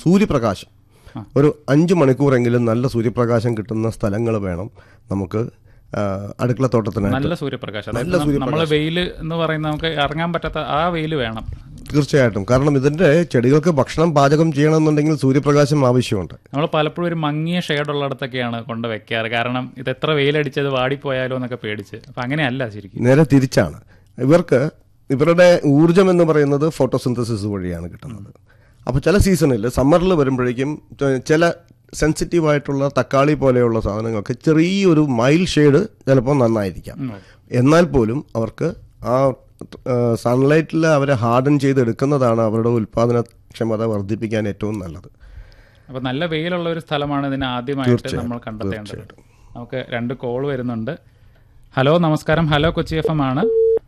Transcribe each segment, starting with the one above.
സൂര്യപ്രകാശം ഒരു അഞ്ച് മണിക്കൂറെങ്കിലും നല്ല സൂര്യപ്രകാശം കിട്ടുന്ന സ്ഥലങ്ങൾ വേണം നമുക്ക് ആ, അടുക്കളത്തോട്ടത്തിനായിട്ട് നല്ല സൂര്യപ്രകാശം അതായത് നമ്മൾ വെയിൽ എന്ന് പറയുന്നത് നമുക്ക് ഇറങ്ങാൻ പറ്റാത്ത ആ വെയിൽ വേണം തീർച്ചയായിട്ടും കാരണം ഇതിന്റെ ചെടികൾക്ക് ഭക്ഷണം പാചകം ചെയ്യണമെന്നുണ്ടെങ്കിൽ സൂര്യപ്രകാശം ആവശ്യമുണ്ട് നമ്മൾ പലപ്പോഴും ഒരു മങ്ങിയ ഷെയ്ഡ് ഉള്ളിടത്തൊക്കെയാണ് കൊണ്ട് വെക്കാറ് കാരണം ഇത് എത്ര വെയിലടിച്ചത് വാടിപ്പോയാലോ എന്നൊക്കെ പേടിച്ച് അപ്പൊ അങ്ങനെയല്ല ശരിക്കും നേരെ തിരിച്ചാണ് ഇവർക്ക് ഇവരുടെ ഊർജം എന്ന് പറയുന്നത് ഫോട്ടോസിന്തസിസ് വഴിയാണ് കിട്ടുന്നത് അപ്പോൾ ചില സീസണിൽ സമ്മറിൽ വരുമ്പോഴേക്കും ച- ചില സെൻസിറ്റീവ് ആയിട്ടുള്ള തക്കാളി പോലെയുള്ള സാധനങ്ങൾക്ക് ചെറിയൊരു മൈൽ ഷെയ്ഡ് ചിലപ്പോൾ നന്നായിരിക്കാം എന്നാൽ പോലും അവർക്ക് ആ സൺലൈറ്റിൽ അവരെ ഹാർഡൻ ചെയ്തെടുക്കുന്നതാണ് അവരുടെ ഉൽപ്പാദനക്ഷമത വർദ്ധിപ്പിക്കാൻ ഏറ്റവും നല്ലത് അപ്പൊ നല്ല വെയിലുള്ള ഒരു സ്ഥലമാണ് ഇതിന് ആദ്യമായിട്ട് നമ്മൾ കണ്ടെത്തേണ്ടത് നമുക്ക് രണ്ട് കോൾ വരുന്നുണ്ട് ഹലോ നമസ്കാരം ഹലോ കൊച്ചി എഫ് എം ആണ്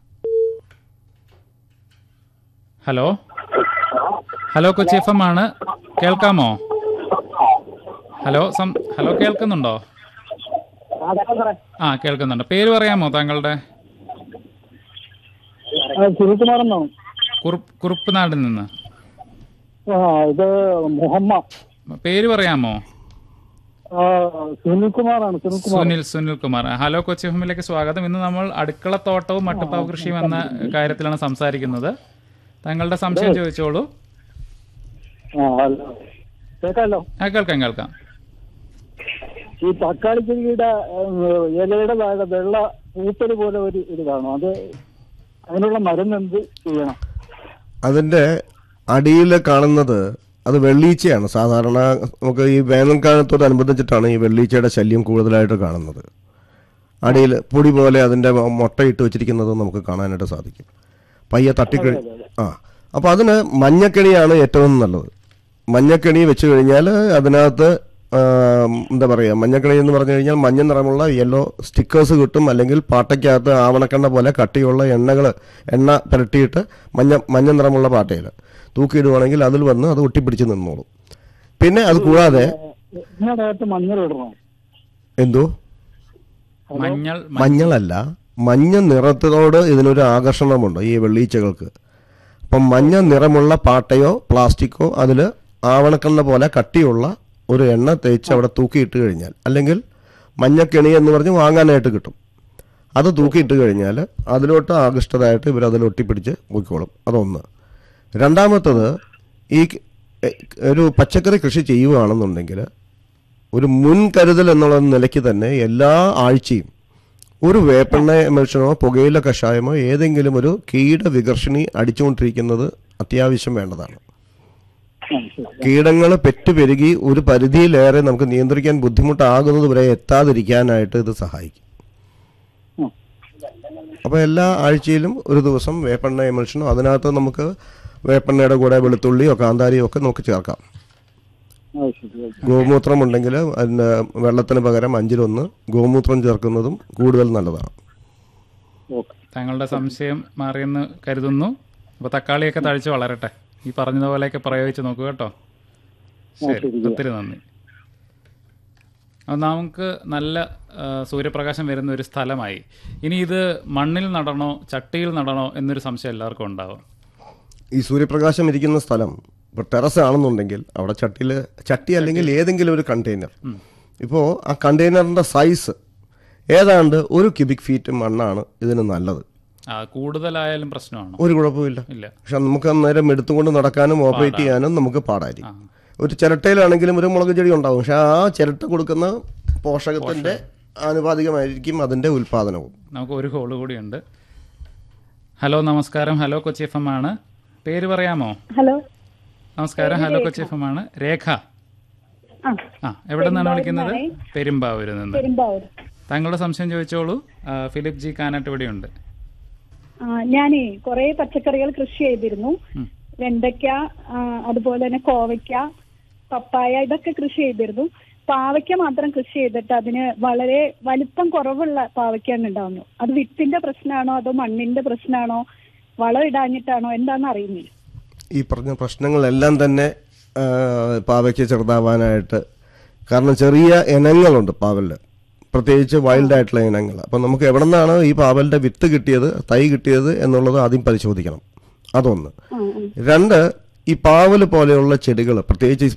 hello hello Kochi F M ആണ് കേൾക്കാമോ ഹലോ സം ഹലോ കേൾക്കുന്നുണ്ടോ ആ കേൾക്കുന്നുണ്ട് പേര് പറയാമോ താങ്കളുടെ സുനിൽകുമാർ എന്നോ കുറുപ്പ് കുറുപ്പ് നാടിൽ നിന്ന് ആ ഇത് മുഹമ്മദ് പേര് പറയാമോ ആ, സുനിൽകുമാറാണ് സുനിൽകുമാർ സുനിൽ സുനിൽ കുമാർ ഹലോ കൊച്ചി ഹോമിലേക്ക് സ്വാഗതം ഇന്ന് നമ്മൾ അടുക്കളത്തോട്ടവും മട്ടുപ്പാവ് കൃഷിയും എന്ന കാര്യത്തിലാണ് സംസാരിക്കുന്നത് താങ്കളുടെ സംശയം ചോദിച്ചോളൂ ആ ഹലോ കേൾക്കാമല്ലോ ആ കേൾക്കാം കേൾക്കാം ഈ തക്കാളി ചെടിയുടെ ഉം, ഇലയുടെ താഴെ വെള്ള പൂപ്പല് പോലെ ഒരു ഇത് കാണും അത് അതിനുള്ള മരുന്ന് എന്ത് ചെയ്യണം അതിൻ്റെ അടിയിൽ കാണുന്നത് അത് വെള്ളീച്ചയാണ് സാധാരണ നമുക്ക് ഈ വേനൽക്കാലത്തോടനുബന്ധിച്ചിട്ടാണ് ഈ വെള്ളീച്ചയുടെ ശല്യം കൂടുതലായിട്ട് കാണുന്നത് അടിയിൽ പൊടി പോലെ അതിൻ്റെ മുട്ടയിട്ട് വെച്ചിരിക്കുന്നത് നമുക്ക് കാണാനായിട്ട് സാധിക്കും പയ്യെ തട്ടിക്കഴി ആ അപ്പോൾ അതിന് മഞ്ഞക്കെണിയാണ് ഏറ്റവും നല്ലത് മഞ്ഞക്കെണി വെച്ച് കഴിഞ്ഞാൽ അതിനകത്ത് ആ, എന്താ പറയുക മഞ്ഞക്കെണി എന്ന് പറഞ്ഞു കഴിഞ്ഞാൽ മഞ്ഞ നിറമുള്ള യെല്ലോ സ്റ്റിക്കേഴ്സ് കിട്ടും അല്ലെങ്കിൽ പാട്ടയ്ക്കകത്ത് ആവണക്കെണ്ണ പോലെ കട്ടിയുള്ള എണ്ണകൾ എണ്ണ പുരട്ടിയിട്ട് മഞ്ഞ മഞ്ഞ നിറമുള്ള പാട്ടയിൽ തൂക്കിയിടുവാണെങ്കിൽ അതിൽ വന്ന് അത് ഒട്ടിപ്പിടിച്ച് നിന്നോളും പിന്നെ അത് കൂടാതെ ഇതിനകത്ത് മഞ്ഞൾ ഇടണം എന്തോ മഞ്ഞൾ മഞ്ഞളല്ല മഞ്ഞ നിറത്തോട് ഇതിനൊരു ആകർഷണമുണ്ട് ഈ വെള്ളീച്ചകൾക്ക് അപ്പം മഞ്ഞ നിറമുള്ള പാട്ടയോ പ്ലാസ്റ്റിക്കോ അതിൽ ആവണക്കണ്ണ പോലെ കട്ടിയുള്ള ഒരു എണ്ണ തേച്ച് അവിടെ തൂക്കിയിട്ട് കഴിഞ്ഞാൽ അല്ലെങ്കിൽ മഞ്ഞക്കെണി എന്ന് പറഞ്ഞ് വാങ്ങാനായിട്ട് കിട്ടും അത് തൂക്കിയിട്ട് കഴിഞ്ഞാൽ അതിലോട്ട് ആകൃഷ്ടരായിട്ട് ഇവർ അതിൽ ഒട്ടിപ്പിടിച്ച് പോയിക്കോളും അതൊന്ന് രണ്ടാമത്തത് ഈ എ- ഒരു പച്ചക്കറി കൃഷി ചെയ്യുകയാണെന്നുണ്ടെങ്കിൽ ഒരു മുൻകരുതൽ എന്നുള്ള നിലയ്ക്ക് തന്നെ എല്ലാ ആഴ്ചയും ഒരു വേപ്പെണ്ണ എമൽഷനോ പുകയില കഷായമോ ഏതെങ്കിലും ഒരു കീട വികർഷിണി അടിച്ചുകൊണ്ടിരിക്കുന്നത് അത്യാവശ്യം വേണ്ടതാണ് ആ, ശരി. കീടങ്ങൾ പെറ്റുപെരുകി ഒരു പരിധിയിലേറെ നമുക്ക് നിയന്ത്രിക്കാൻ ബുദ്ധിമുട്ടാകുന്നത് വരെ എത്താതിരിക്കാനായിട്ട് ഇത് സഹായിക്കും ഉം. അപ്പോൾ എല്ലാ ആഴ്ചയിലും ഒരു ദിവസം വേപ്പെണ്ണ എമൽഷനോ അതിനകത്ത് നമുക്ക് വേപ്പെണ്ണയുടെ കൂടെ വെളുത്തുള്ളിയോ കാന്താരിയോ ഒക്കെ നമുക്ക് ചേർക്കാം ആ, ശരി ഓക്കെ. ഗോമൂത്രം ഉണ്ടെങ്കിൽ അതിന് വെള്ളത്തിന് പകരം അഞ്ചിലൊന്ന് ഗോമൂത്രം ചേർക്കുന്നതും കൂടുതൽ നല്ലതാണ് ഓക്കെ താങ്കളുടെ സംശയം മാറിയെന്ന് കരുതുന്നു അപ്പൊ തക്കാളിയൊക്കെ തഴിച്ച് വളരട്ടെ ഈ പറഞ്ഞതുപോലെയൊക്കെ പ്രയോഗിച്ച് നോക്കൂ കേട്ടോ ശരി ഒത്തിരി നന്ദി അപ്പോൾ നമുക്ക് നല്ല ആ, സൂര്യപ്രകാശം വരുന്ന ഒരു സ്ഥലമായി ഇനി ഇത് മണ്ണിൽ നടണോ ചട്ടിയിൽ നടണോ എന്നൊരു സംശയം എല്ലാവർക്കും ഉണ്ടാവും ഈ സൂര്യപ്രകാശം ഇരിക്കുന്ന സ്ഥലം ഇപ്പോൾ ടെറസ് ആണെന്നുണ്ടെങ്കിൽ അവിടെ ചട്ടിയിൽ ചട്ടി അല്ലെങ്കിൽ ഏതെങ്കിലും ഒരു കണ്ടെയ്നർ ഇപ്പോൾ ആ കണ്ടെയ്നറിൻ്റെ സൈസ് ഏതാണ്ട് ഒരു ക്യൂബിക് ഫീറ്റ് മണ്ണാണ് ഇതിന് നല്ലത് ആ, കൂടുതലായാലും പ്രശ്നമാണോ ഒരു കുഴപ്പമില്ല ഇല്ല പക്ഷെ നമുക്ക് അന്നേരം എടുത്തുകൊണ്ട് നടക്കാനും ഓപ്പറേറ്റ് ചെയ്യാനും നമുക്ക് പാടായിരിക്കും ഒരു ചിരട്ടയിലാണെങ്കിലും ഒരു മുളക് ചെടി ഉണ്ടാവും പക്ഷെ ആ ചിരട്ട കൊടുക്കുന്ന പോഷകത്തിന്റെ ആനുപാതികമായിരിക്കും അതിന്റെ ഉൽപാദനവും നമുക്ക് ഒരു കോള് കൂടിയുണ്ട് ഹലോ നമസ്കാരം ഹലോ കൊച്ചി എഫ് എം ആണ് പേര് പറയാമോ ഹലോ നമസ്കാരം ഹലോ കൊച്ചി എഫ് എം ആണ് രേഖ ആ ആ എവിടെ നിന്നാണ് വിളിക്കുന്നത് പെരുമ്പാവൂരിൽ നിന്ന് പെരുമ്പാവൂർ താങ്കളുടെ സംശയം ചോദിച്ചോളൂ ആ, ഫിലിപ്പ് ജി കാനാട്ട് ഇവിടെയുണ്ട് ആ ഞാനേ കുറെ പച്ചക്കറികൾ കൃഷി ചെയ്തിരുന്നു വെണ്ടയ്ക്ക ആ, അതുപോലെ തന്നെ കോവയ്ക്ക പപ്പായ ഇതൊക്കെ കൃഷി ചെയ്തിരുന്നു പാവയ്ക്ക മാത്രം കൃഷി ചെയ്തിട്ട് അതിന് വളരെ വലിപ്പം കുറവുള്ള പാവയ്ക്കാണ് ഉണ്ടാവുന്നു അത് വിത്തിന്റെ പ്രശ്നമാണോ അതോ മണ്ണിന്റെ പ്രശ്നമാണോ വളം ഇടാഞ്ഞിട്ടാണോ എന്താണെന്ന് അറിയുന്നില്ല ഈ പറഞ്ഞ പ്രശ്നങ്ങളെല്ലാം തന്നെ ആ, പാവയ്ക്ക് ചെറുതാവാനായിട്ട് കാരണം ചെറിയ ഇനങ്ങളുണ്ട് പാവലിൽ പ്രത്യേകിച്ച് വൈൽഡ് ആയിട്ടുള്ള ഇനങ്ങൾ അപ്പം നമുക്ക് എവിടെ നിന്നാണ് ഈ പാവലിൻ്റെ വിത്ത് കിട്ടിയത് തൈ കിട്ടിയത് എന്നുള്ളത് ആദ്യം പരിശോധിക്കണം അതൊന്ന് ആ, ആ. രണ്ട് ഈ പാവൽ പോലെയുള്ള ചെടികൾ പ്രത്യേകിച്ച് ഈ